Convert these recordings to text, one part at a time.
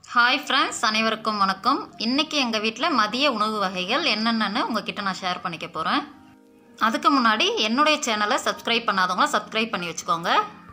hi friends அனைவருக்கும் வணக்கம் இன்றைக்கி எங்கள் வீட்டில் மதிய உணவு வகைகள் என்னென்னு உங்ககிட்ட நான் ஷேர் பண்ணிக்க போகிறேன் அதுக்கு முன்னாடி என்னுடைய சேனலை சப்ஸ்கிரைப் பண்ணாதவங்கள சப்ஸ்கிரைப் பண்ணி வச்சுக்கோங்க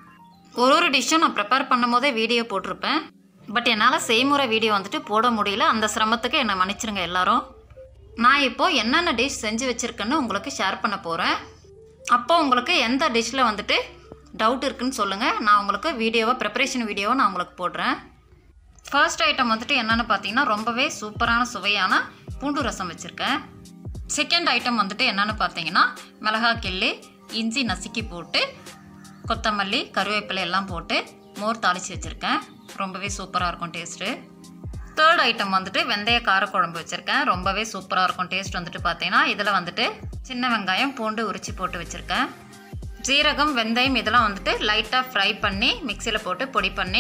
ஒரு ஒரு டிஷ்ஷும் நான் ப்ரிப்பேர் பண்ணும் போதே வீடியோ போட்டிருப்பேன் பட் என்னால் செய்முறை வீடியோ வந்துட்டு போட முடியல அந்த சிரமத்துக்கு என்னை மன்னிச்சிருங்க எல்லாரும் நான் இப்போது என்னென்ன டிஷ் செஞ்சு வச்சுருக்கேன்னு உங்களுக்கு ஷேர் பண்ண போகிறேன் அப்போ உங்களுக்கு எந்த டிஷ்ஷில் வந்துட்டு டவுட் இருக்குன்னு சொல்லுங்கள் நான் உங்களுக்கு வீடியோவை ப்ரிப்பரேஷன் வீடியோவை நான் உங்களுக்கு போடுறேன் ஃபர்ஸ்ட் ஐட்டம் வந்துட்டு என்னென்னு பார்த்தீங்கன்னா ரொம்பவே சூப்பரான சுவையான பூண்டு ரசம் வச்சுருக்கேன் செகண்ட் ஐட்டம் வந்துட்டு என்னென்னு பார்த்தீங்கன்னா மிளகா கிள்ளி இஞ்சி நசுக்கி போட்டு கொத்தமல்லி கருவேப்பிலை எல்லாம் போட்டு மோர் தாளித்து வச்சுருக்கேன் ரொம்பவே சூப்பராக இருக்கும் டேஸ்ட்டு தேர்ட் ஐட்டம் வந்துட்டு வெந்தய காரக்குழம்பு வச்சுருக்கேன் ரொம்பவே சூப்பராக இருக்கும் டேஸ்ட் வந்துட்டு பார்த்தீங்கன்னா இதில் வந்துட்டு சின்ன வெங்காயம் பூண்டு உரிச்சு போட்டு வச்சுருக்கேன் ஜீரகம் வெந்தயம் இதெல்லாம் வந்துட்டு லைட்டாக ஃப்ரை பண்ணி மிக்சியில் போட்டு பொடி பண்ணி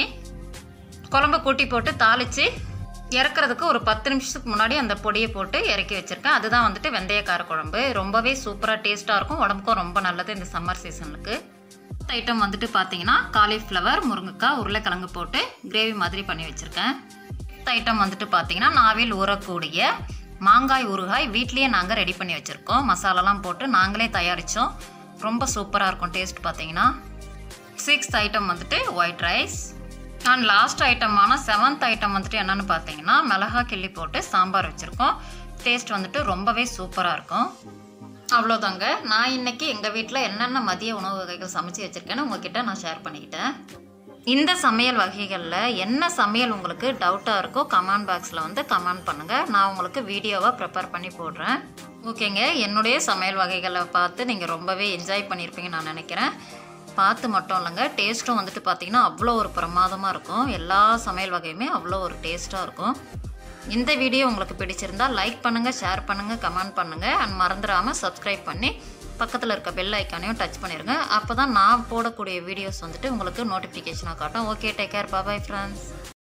குழம்பு கூட்டி போட்டு தாளித்து இறக்குறதுக்கு ஒரு பத்து நிமிஷத்துக்கு முன்னாடி அந்த பொடியை போட்டு இறக்கி வச்சுருக்கேன் அதுதான் வந்துட்டு வெந்தயக்கார குழம்பு ரொம்பவே சூப்பராக டேஸ்ட்டாக இருக்கும் உடம்புக்கும் ரொம்ப நல்லது இந்த சம்மர் சீசனுக்கு ஐட்டம் வந்துட்டு பார்த்தீங்கன்னா காலிஃப்ளவர் முருங்கைக்காய் உருளைக்கிழங்கு போட்டு கிரேவி மாதிரி பண்ணி வச்சுருக்கேன் ஐட்டம் வந்துட்டு பார்த்தீங்கன்னா நாவில் ஊறக்கூடிய மாங்காய் ஊறுகாய் வீட்லேயே நாங்கள் ரெடி பண்ணி வச்சுருக்கோம் மசாலாலாம் போட்டு நாங்களே தயாரித்தோம் ரொம்ப சூப்பராக இருக்கும் டேஸ்ட் பார்த்தீங்கன்னா சிக்ஸ்த் ஐட்டம் வந்துட்டு ஒயிட் ரைஸ் அண்ட் லாஸ்ட் ஐட்டமான செவன்த் ஐட்டம் வந்துட்டு என்னென்னு பார்த்தீங்கன்னா மிளகா கிள்ளி போட்டு சாம்பார் வச்சுருக்கோம் டேஸ்ட் வந்துட்டு ரொம்பவே சூப்பராக இருக்கும் அவ்வளோதாங்க நான் இன்னைக்கு எங்கள் வீட்டில் என்னென்ன மதிய உணவு வகைகள் சமைச்சு வச்சுருக்கேன்னு உங்ககிட்ட நான் ஷேர் பண்ணிக்கிட்டேன் இந்த சமையல் வகைகளில் என்ன சமையல் உங்களுக்கு டவுட்டாக இருக்கோ கமெண்ட் பாக்ஸில் வந்து கமெண்ட் பண்ணுங்கள் நான் உங்களுக்கு வீடியோவாக ப்ரிப்பேர் பண்ணி போடுறேன் ஓகேங்க என்னுடைய சமையல் வகைகளை பார்த்து நீங்கள் ரொம்பவே என்ஜாய் பண்ணியிருப்பீங்கன்னு நான் நினைக்கிறேன் பார்த்து மட்டும் இல்லைங்க டேஸ்ட்டும் வந்துட்டு பார்த்தீங்கன்னா அவ்வளோ ஒரு பிரமாதமாக இருக்கும் எல்லா சமையல் வகையுமே அவ்வளோ ஒரு டேஸ்ட்டாக இருக்கும் இந்த வீடியோ உங்களுக்கு பிடிச்சிருந்தா லைக் பண்ணுங்கள் ஷேர் பண்ணுங்கள் கமெண்ட் பண்ணுங்கள் அண்ட் மறந்துடாமல் சப்ஸ்கிரைப் பண்ணி பக்கத்தில் இருக்க பெல் ஐக்கானையும் டச் பண்ணிடுங்க அப்போ தான் நான் போடக்கூடிய வீடியோஸ் வந்துட்டு உங்களுக்கு நோட்டிஃபிகேஷனாக காட்டும் okay take care bye bye friends